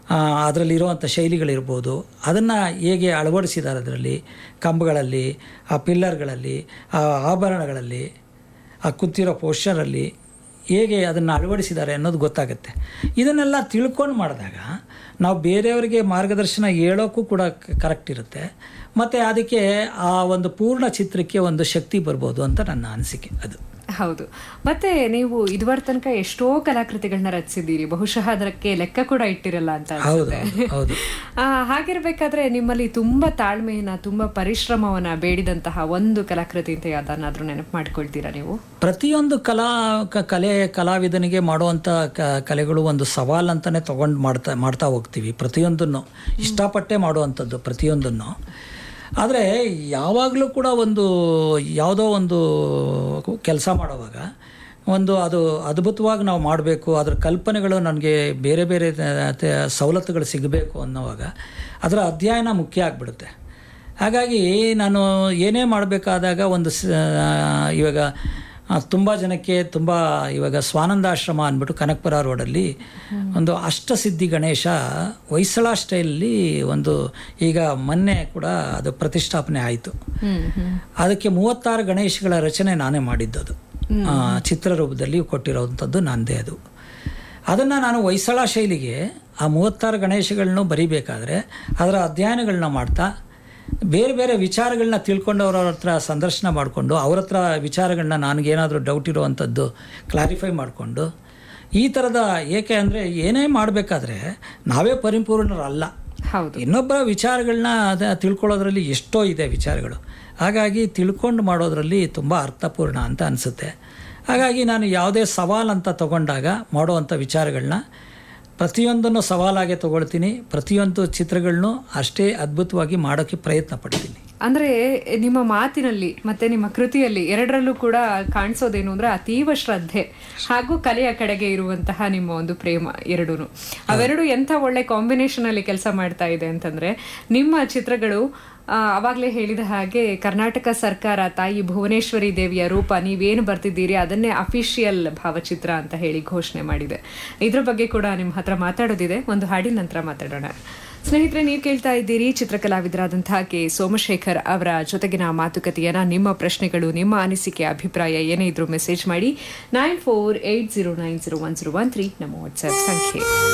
ಅದರಲ್ಲಿರುವಂಥ ಶೈಲಿಗಳಿರ್ಬೋದು ಅದನ್ನು ಹೇಗೆ ಅಳವಡಿಸಿದ್ದಾರೆ ಅದರಲ್ಲಿ ಕಂಬಗಳಲ್ಲಿ ಆ ಪಿಲ್ಲರ್ಗಳಲ್ಲಿ ಆ ಆಭರಣಗಳಲ್ಲಿ ಆ ಕುಂತಿರೋ ಪೋಶ್ಚರಲ್ಲಿ ಹೇಗೆ ಅದನ್ನು ಅಳವಡಿಸಿದ್ದಾರೆ ಅನ್ನೋದು ಗೊತ್ತಾಗುತ್ತೆ ಇದನ್ನೆಲ್ಲ ತಿಳ್ಕೊಂಡು ಮಾಡಿದಾಗ ನಾವು ಬೇರೆಯವರಿಗೆ ಮಾರ್ಗದರ್ಶನ ಹೇಳೋಕ್ಕೂ ಕೂಡ ಕರೆಕ್ಟ್ ಇರುತ್ತೆ ಮತ್ತು ಅದಕ್ಕೆ ಆ ಒಂದು ಪೂರ್ಣ ಚಿತ್ರಕ್ಕೆ ಒಂದು ಶಕ್ತಿ ಬರ್ಬೋದು ಅಂತ ನನ್ನ ಅನಿಸಿಕೆ ಅದು ಹೌದು ಮತ್ತೆ ನೀವು ಇದುವರ ತನಕ ಎಷ್ಟೋ ಕಲಾಕೃತಿಗಳನ್ನ ರಚಿಸಿದ್ದೀರಿ ಬಹುಶಃ ಅದಕ್ಕೆ ಲೆಕ್ಕ ಕೂಡ ಇಟ್ಟಿರಲ್ಲ ಅಂತ ಹೌದು ಅನ್ಸುತ್ತೆ ಹೌದು ಆ, ಹಾಗಿರ್ಬೇಕಾದ್ರೆ ನಿಮ್ಮಲ್ಲಿ ತುಂಬಾ ತಾಳ್ಮೆಯನ್ನ ತುಂಬಾ ಪರಿಶ್ರಮವನ್ನ ಬೇಡಿದಂತಹ ಒಂದು ಕಲಾಕೃತಿ ಅಂತ ಯಾವ್ದನ್ನಾದ್ರೂ ನೆನಪು ಮಾಡ್ಕೊಳ್ತೀರಾ ನೀವು ಪ್ರತಿಯೊಂದು ಕಲಾ ಕ- ಕಲೆ ಕಲಾವಿದನಿಗೆ ಮಾಡುವಂಥ ಕ ಕಲೆಗಳು ಒಂದು ಸವಾಲು ಅಂತಲೇ ತೊಗೊಂಡು ಮಾಡ್ತಾ ಮಾಡ್ತಾ ಹೋಗ್ತೀವಿ ಪ್ರತಿಯೊಂದನ್ನು ಇಷ್ಟಪಟ್ಟೆ ಮಾಡುವಂಥದ್ದು ಪ್ರತಿಯೊಂದನ್ನು ಆದರೆ ಯಾವಾಗಲೂ ಕೂಡ ಒಂದು ಯಾವುದೋ ಒಂದು ಕೆಲಸ ಮಾಡುವಾಗ ಒಂದು ಅದು ಅದ್ಭುತವಾಗಿ ನಾವು ಮಾಡಬೇಕು ಅದರ ಕಲ್ಪನೆಗಳು ನನಗೆ ಬೇರೆ ಬೇರೆ ತ- ತ- ಸವಲತ್ತುಗಳು ಸಿಗಬೇಕು ಅನ್ನೋವಾಗ ಅದರ ಅಧ್ಯಯನ ಮುಖ್ಯ ಆಗಿಬಿಡುತ್ತೆ ಹಾಗಾಗಿ ನಾನು ಏನೇ ಮಾಡಬೇಕಾದಾಗ ಒಂದು ಸ ಇವಾಗ ತುಂಬ ಜನಕ್ಕೆ ತುಂಬ ಇವಾಗ ಸ್ವಾನಂದಾಶ್ರಮ ಅಂದ್ಬಿಟ್ಟು ಕನಕಪುರ ರೋಡಲ್ಲಿ ಒಂದು ಅಷ್ಟಸಿದ್ಧಿ ಗಣೇಶ ಹೊಯ್ಸಳ ಸ್ಟೈಲಲ್ಲಿ ಒಂದು ಈಗ ಮೊನ್ನೆ ಕೂಡ ಅದು ಪ್ರತಿಷ್ಠಾಪನೆ ಆಯಿತು ಹ್ಮ್ ಹ್ಮ್ ಅದಕ್ಕೆ ಮೂವತ್ತಾರು ಗಣೇಶಗಳ ರಚನೆ ನಾನೇ ಮಾಡಿದ್ದದು ಆ, ಚಿತ್ರರೂಪದಲ್ಲಿ ಕೊಟ್ಟಿರೋವಂಥದ್ದು ನಂದೇ ಅದು ಅದನ್ನು ನಾನು ಹೊಯ್ಸಳ ಶೈಲಿಗೆ ಆ ಮೂವತ್ತಾರು ಗಣೇಶಗಳನ್ನೂ ಬರಿಬೇಕಾದ್ರೆ ಅದರ ಅಧ್ಯಯನಗಳನ್ನ ಮಾಡ್ತಾ ಬೇರೆ ಬೇರೆ ವಿಚಾರಗಳನ್ನ ತಿಳ್ಕೊಂಡು ಅವ್ರ ಹತ್ರ ಸಂದರ್ಶನ ಮಾಡಿಕೊಂಡು ಅವ್ರ ಹತ್ರ ವಿಚಾರಗಳನ್ನ ನನಗೇನಾದರೂ ಡೌಟ್ ಇರುವಂಥದ್ದು ಕ್ಲಾರಿಫೈ ಮಾಡಿಕೊಂಡು ಈ ಥರದ ಏಕೆ ಅಂದರೆ ಏನೇ ಮಾಡಬೇಕಾದ್ರೆ ನಾವೇ ಪರಿಪೂರ್ಣರಲ್ಲ ಹೌದು ಇನ್ನೊಬ್ಬರ ವಿಚಾರಗಳನ್ನ ಅದ ತಿಳ್ಕೊಳ್ಳೋದ್ರಲ್ಲಿ ಎಷ್ಟೋ ಇದೆ ವಿಚಾರಗಳು ಹಾಗಾಗಿ ತಿಳ್ಕೊಂಡು ಮಾಡೋದ್ರಲ್ಲಿ ತುಂಬ ಅರ್ಥಪೂರ್ಣ ಅಂತ ಅನಿಸುತ್ತೆ ಹಾಗಾಗಿ ನಾನು ಯಾವುದೇ ಸವಾಲು ಅಂತ ತಗೊಂಡಾಗ ಮಾಡುವಂಥ ವಿಚಾರಗಳನ್ನ ಪ್ರತಿಯೊಂದನ್ನು ಸವಾಲಾಗೆ ತಗೊಳ್ತೀನಿ ಪ್ರತಿಯೊಂದು ಚಿತ್ರಗಳನ್ನೂ ಅಷ್ಟೇ ಅದ್ಭುತವಾಗಿ ಮಾಡೋಕ್ಕೆ ಪ್ರಯತ್ನ ಪಡ್ತೀನಿ ಅಂದ್ರೆ ನಿಮ್ಮ ಮಾತಿನಲ್ಲಿ ಮತ್ತೆ ನಿಮ್ಮ ಕೃತಿಯಲ್ಲಿ ಎರಡರಲ್ಲೂ ಕೂಡ ಕಾಣಿಸೋದೇನು ಅಂದ್ರೆ ಅತೀವ ಶ್ರದ್ಧೆ ಹಾಗೂ ಕಲೆಯ ಕಡೆಗೆ ಇರುವಂತಹ ನಿಮ್ಮ ಒಂದು ಪ್ರೇಮ ಎರಡೂನು ಅವೆರಡು ಎಂಥ ಒಳ್ಳೆ ಕಾಂಬಿನೇಷನ್ ಅಲ್ಲಿ ಕೆಲಸ ಮಾಡ್ತಾ ಇದೆ ಅಂತಂದ್ರೆ ನಿಮ್ಮ ಚಿತ್ರಗಳು ಆ, ಅವಾಗ್ಲೇ ಹೇಳಿದ ಹಾಗೆ ಕರ್ನಾಟಕ ಸರ್ಕಾರ ತಾಯಿ ಭುವನೇಶ್ವರಿ ದೇವಿಯ ರೂಪ ನೀವೇನು ಬರ್ತಿದ್ದೀರಿ ಅದನ್ನೇ ಅಫಿಷಿಯಲ್ ಭಾವಚಿತ್ರ ಅಂತ ಹೇಳಿ ಘೋಷಣೆ ಮಾಡಿದೆ ಇದ್ರ ಬಗ್ಗೆ ಕೂಡ ನಿಮ್ಮ ಹತ್ರ ಮಾತಾಡೋದಿದೆ ಒಂದು ಹಾಡಿನ ನಂತರ ಮಾತಾಡೋಣ ಸ್ನೇಹಿತರೆ ನೀವು ಕೇಳ್ತಾ ಇದ್ದೀರಿ ಚಿತ್ರಕಲಾವಿದರಾದಂತಹ ಕೆ ಸೋಮಶೇಖರ್ ಅವರ ಜೊತೆಗಿನ ಮಾತುಕತೆಯನ್ನ ನಿಮ್ಮ ಪ್ರಶ್ನೆಗಳು ನಿಮ್ಮ ಅನಿಸಿಕೆ ಅಭಿಪ್ರಾಯ ಏನೇ ಇದ್ರೂ ಮೆಸೇಜ್ ಮಾಡಿ nine four eight zero nine zero one zero one three ನಮ್ಮ ವಾಟ್ಸ್ಆಪ್ ಸಂಖ್ಯೆ